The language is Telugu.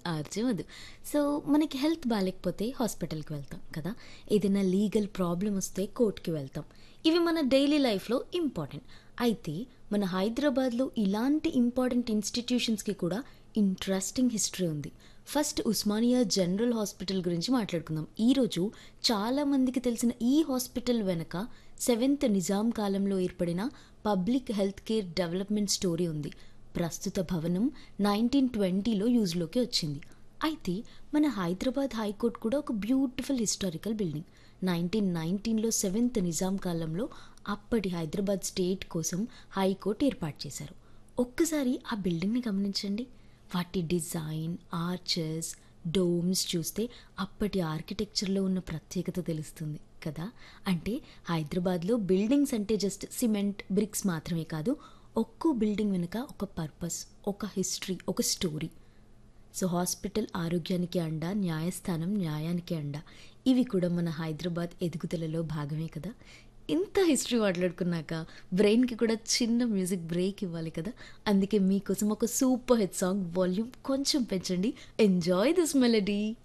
ఆర్జే మధు సో మనకి హెల్త్ బాగాలేకపోతే హాస్పిటల్కి వెళ్తాం కదా ఏదైనా లీగల్ ప్రాబ్లం వస్తే కోర్టుకి వెళ్తాం ఇవి మన డైలీ లైఫ్లో ఇంపార్టెంట్ అయితే మన హైదరాబాద్లో ఇలాంటి ఇంపార్టెంట్ ఇన్స్టిట్యూషన్స్కి కూడా ఇంట్రెస్టింగ్ హిస్టరీ ఉంది ఫస్ట్ ఉస్మానియా జనరల్ హాస్పిటల్ గురించి మాట్లాడుకుందాం ఈరోజు చాలామందికి తెలిసిన ఈ హాస్పిటల్ వెనక సెవెంత్ నిజాం కాలంలో ఏర్పడిన public health care development story ఉంది ప్రస్తుత భవనం నైన్టీన్ ట్వంటీలో యూజ్లోకి వచ్చింది అయితే మన హైదరాబాద్ హైకోర్టు కూడా ఒక బ్యూటిఫుల్ హిస్టారికల్ బిల్డింగ్ నైన్టీన్ నైన్టీన్లో సెవెంత్ నిజాం కాలంలో అప్పటి హైదరాబాద్ స్టేట్ కోసం హైకోర్టు ఏర్పాటు చేశారు ఒక్కసారి ఆ బిల్డింగ్ని గమనించండి వాటి డిజైన్ ఆర్చెస్ డోమ్స్ చూస్తే అప్పటి ఆర్కిటెక్చర్లో ఉన్న ప్రత్యేకత తెలుస్తుంది కదా అంటే హైదరాబాద్లో బిల్డింగ్స్ అంటే జస్ట్ సిమెంట్ బ్రిక్స్ మాత్రమే కాదు ఒక్కో బిల్డింగ్ వెనుక ఒక పర్పస్ ఒక హిస్టరీ ఒక స్టోరీ సో హాస్పిటల్ ఆరోగ్యానికి అండ న్యాయస్థానం న్యాయానికి అండ ఇవి కూడా మన హైదరాబాద్ ఎదుగుదలలో భాగమే కదా ఇంత హిస్టరీ మాట్లాడుకున్నాక బ్రెయిన్కి కూడా చిన్న మ్యూజిక్ బ్రేక్ ఇవ్వాలి కదా అందుకే మీకోసం ఒక సూపర్ హిట్ సాంగ్ వాల్యూమ్ కొంచెం పెంచండి ఎంజాయ్ దిస్ మెలడీ